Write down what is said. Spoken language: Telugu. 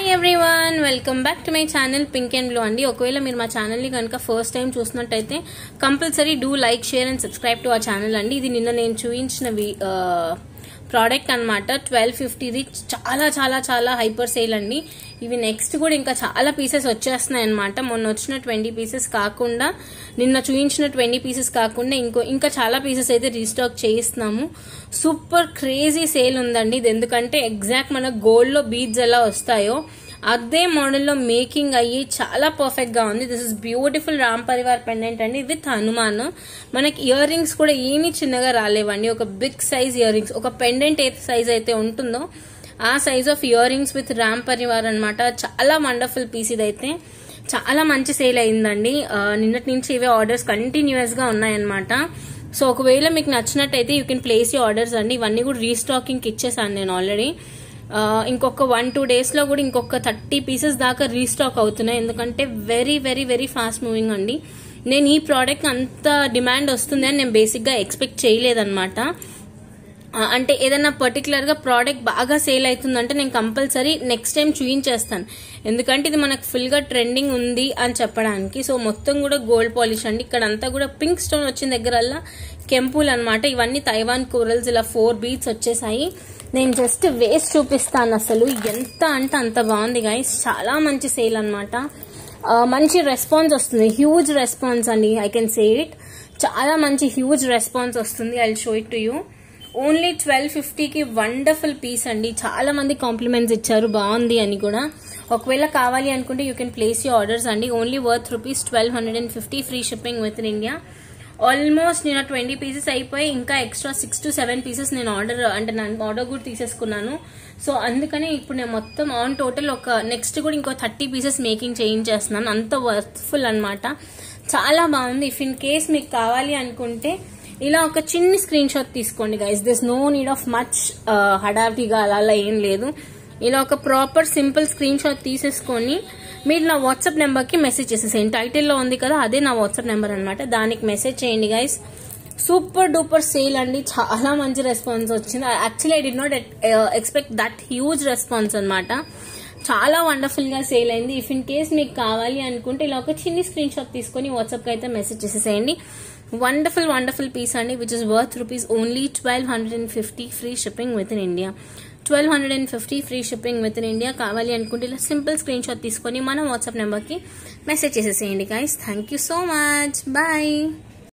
everyone welcome back to my channel pink and blue అండి ఒకవేళ మీరు మా ఛానల్ని కనుక ఫస్ట్ టైం చూసినట్టయితే compulsory do like share and subscribe to ఆ ఛానల్ అండి ఇది నిన్న నేను చూపించిన ప్రోడక్ట్ అనమాట ట్వెల్వ్ ఫిఫ్టీది చాలా చాలా చాలా హైపర్ సేల్ అండి ఇవి నెక్స్ట్ కూడా ఇంకా చాలా పీసెస్ వచ్చేస్తున్నాయి అనమాట మొన్న వచ్చిన ట్వంటీ పీసెస్ కాకుండా నిన్న చూపించిన ట్వంటీ పీసెస్ కాకుండా ఇంకో ఇంకా చాలా పీసెస్ అయితే రీస్టాక్ చేయిస్తున్నాము సూపర్ క్రేజీ సేల్ ఉందండి ఇది ఎందుకంటే ఎగ్జాక్ట్ మన గోల్డ్ లో బీడ్స్ ఎలా వస్తాయో అదే మోడల్లో మేకింగ్ అయ్యి చాలా పర్ఫెక్ట్ గా ఉంది this is beautiful Ram Parivar pendant అండి విత్ హనుమాన్ మనకి ఇయర్ రింగ్స్ కూడా ఏమీ చిన్నగా రాలేవండి ఒక బిగ్ సైజ్ ఇయర్ రింగ్స్ ఒక పెండెంట్ ఏ సైజ్ అయితే ఉంటుందో ఆ size of earrings with Ram Parivar అనమాట చాలా వండర్ఫుల్ పీస్ ఇదైతే చాలా మంచి సేల్ అయిందండి నిన్నటి నుంచి ఇవే ఆర్డర్స్ కంటిన్యూస్ గా ఉన్నాయన్నమాట సో ఒకవేళ మీకు నచ్చినట్టయితే యూ కెన్ ప్లేస్ ఈ ఆర్డర్స్ అండి ఇవన్నీ కూడా రీస్టాకింగ్ ఇచ్చేసాను నేను ఆల్రెడీ ఇంకొక వన్ టూ డేస్ లో కూడా ఇంకొక థర్టీ పీసెస్ దాకా రీస్టాక్ అవుతున్నాయి ఎందుకంటే very very very fast moving అండి నేను ఈ ప్రోడక్ట్ అంత డిమాండ్ వస్తుంది అని నేను బేసిక్ గా ఎక్స్పెక్ట్ చేయలేదన్నమాట అంటే ఏదైనా పర్టికులర్ గా ప్రోడక్ట్ బాగా సేల్ అవుతుందంటే నేను కంపల్సరీ నెక్స్ట్ టైం చూయించేస్తాను ఎందుకంటే ఇది మనకు ఫుల్ గా ట్రెండింగ్ ఉంది అని చెప్పడానికి సో మొత్తం కూడా గోల్డ్ పాలిష్ అండి ఇక్కడ అంతా కూడా పింక్ స్టోన్ వచ్చిన దగ్గరల్లా కెంపుల్ అనమాట ఇవన్నీ తైవాన్ కూరల్స్ ఇలా ఫోర్ బీట్స్ వచ్చేసాయి నేను జస్ట్ వేస్ట్ చూపిస్తాను అసలు ఎంత అంటే అంత బాగుంది గైస్ చాలా మంచి సేల్ అనమాట మంచి రెస్పాన్స్ వస్తుంది హ్యూజ్ రెస్పాన్స్ అండి ఐ కెన్ సే ఇట్ చాలా మంచి హ్యూజ్ రెస్పాన్స్ వస్తుంది I show it to you only twelve ఫిఫ్టీకి వండర్ఫుల్ పీస్ అండి చాలా మంది కాంప్లిమెంట్స్ ఇచ్చారు బాగుంది అని కూడా ఒకవేళ కావాలి అనుకుంటే you can place you orders అండి only worth rupees twelve hundred and fifty free shipping with in India almost నేను ట్వంటీ పీసెస్ అయిపోయి ఇంకా extra six to seven pieces నేను ఆర్డర్ అంటే నేను ఆర్డర్ కూడా తీసేసుకున్నాను సో అందుకనే ఇప్పుడు నేను మొత్తం ఆన్ టోటల్ ఒక నెక్స్ట్ కూడా ఇంకో థర్టీ పీసెస్ మేకింగ్ చేయించేస్తున్నాను అంత వర్త్ఫుల్ అనమాట చాలా బాగుంది ఇఫ్ ఇన్ కేస్ మీకు కావాలి అనుకుంటే ఇలా ఒక చిన్న స్క్రీన్ షాట్ తీసుకోండి guys this no need of much హడావిడిగా అలా అలా ఏం లేదు ఇలా ఒక ప్రాపర్ సింపుల్ స్క్రీన్ షాట్ తీసేసుకొని మీరు నా వాట్సాప్ నెంబర్కి మెసేజ్ చేసేసేయండి టైటిల్లో ఉంది కదా అదే నా వాట్సాప్ నెంబర్ అనమాట దానికి మెసేజ్ చేయండి గైస్ సూపర్ డూపర్ సేల్ అండి చాలా మంచి రెస్పాన్స్ వచ్చింది actually I did not expect that huge response అనమాట చాలా వండర్ఫుల్ గా సేల్ అయింది ఇఫ్ ఇన్ కేస్ మీకు కావాలి అనుకుంటే ఇలా ఒక చిన్న స్క్రీన్ షాట్ తీసుకొని వాట్సాప్ అయితే మెసేజ్ చేసేసేయండి వండర్ఫుల్ వండర్ఫుల్ పీస్ అండి which is worth rupees only twelve hundred and fifty free shipping with in India twelve hundred and fifty free shipping with in India కావాలి అనుకుంటే ఇలా సింపుల్ స్క్రీన్ షాట్ తీసుకొని మన వాట్సాప్ నెంబర్కి మెసేజ్ చేసేసేయండి guys thank you so much bye